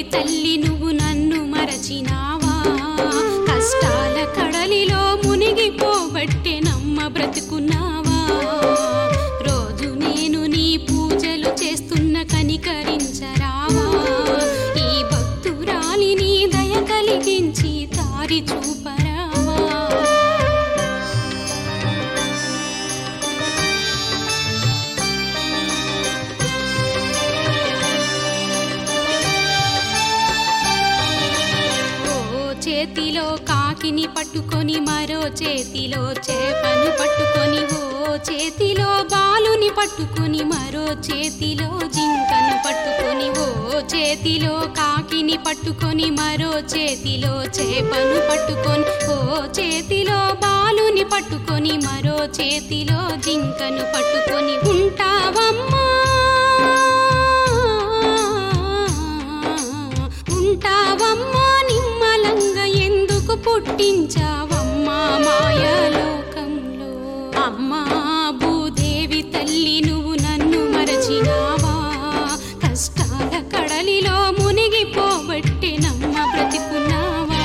తల్లి నువ్వు నన్ను మరచినావా కష్టాల కడలిలో మునిగిపోబట్టే నమ్మ బ్రతుకున్నావా రోజు నేను నీ పూజలు చేస్తున్న కనికరించరావా ఈ భక్తురాలిని దయ కలిగించి దారి చూపరావా ఓ చేతిలో కాకిని పట్టుకొని మరో చేతిలో చేపను పట్టుకొని ఓ చేతిలో బాలుని పట్టుకొని మరో చేతిలో జింకను పట్టుకొని ఓ చేతిలో కాకిని పట్టుకొని మరో చేతిలో చేపను పట్టుకొని ఓ చేతిలో బాలుని పట్టుకొని మరో చేతిలో జింకను పట్టుకొని ఉంటావమ్మా ఉంటావమ్మా నిమ్మలంగా ఎందుకు పుట్టించావమ్మా మాయాలోకంలో అమ్మా భూదేవి తల్లి నువ్వు నన్ను మరచినావా కష్టాల కడలిలో మునిగిపోబట్టి నమ్మ బ్రతికున్నావా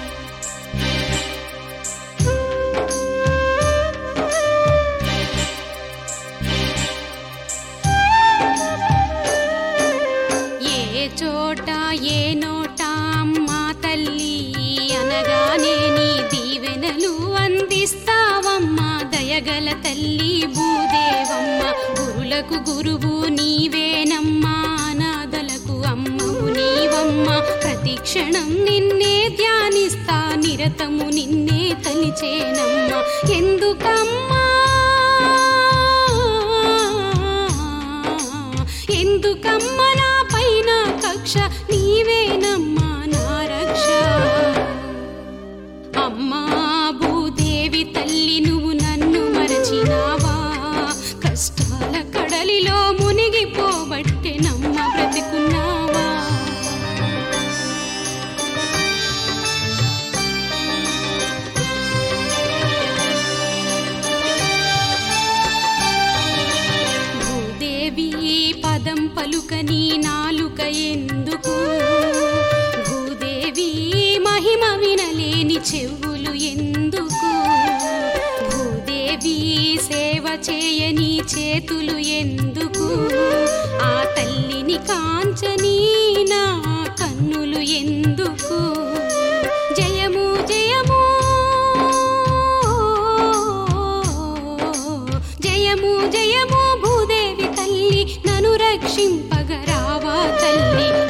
ఏ చోట ఏ నోట అమ్మా తల్లి అనగానే నీ దీవెనలు అందిస్తావమ్మా దయగల తల్లి భూదేవమ్మ గురులకు గురువు నీవేనమ్మా అనాథలకు అమ్మవు నీవమ్మ ప్రతి క్షణం నిన్నే ధ్యానిస్తా నిరతము నిన్నే తలిచేనమ్మా ఎందుకమ్మా ఎందుకమ్మ నా పైన కక్ష నీవేనమ్మా నా రక్ష అమ్మా భూదేవి తల్లి నువ్వు నన్ను మరచినావా కష్టాల కడలిలో మునిగిపోబట్టే నమ్మ బ్రతికున్నావా భూదేవి పదం పలుకని నాలుక ఎందుకు భూదేవి మహిమ వినలేని చెవులు ఎందుకు భూదేవి సేవ చేయని చేతులు ఎందుకు ఆ తల్లిని కాంచని నా కన్నులు ఎందుకు జయము జయము జయము జయము భూదేవి తల్లి నన్ను రక్షింపగరావా తల్లి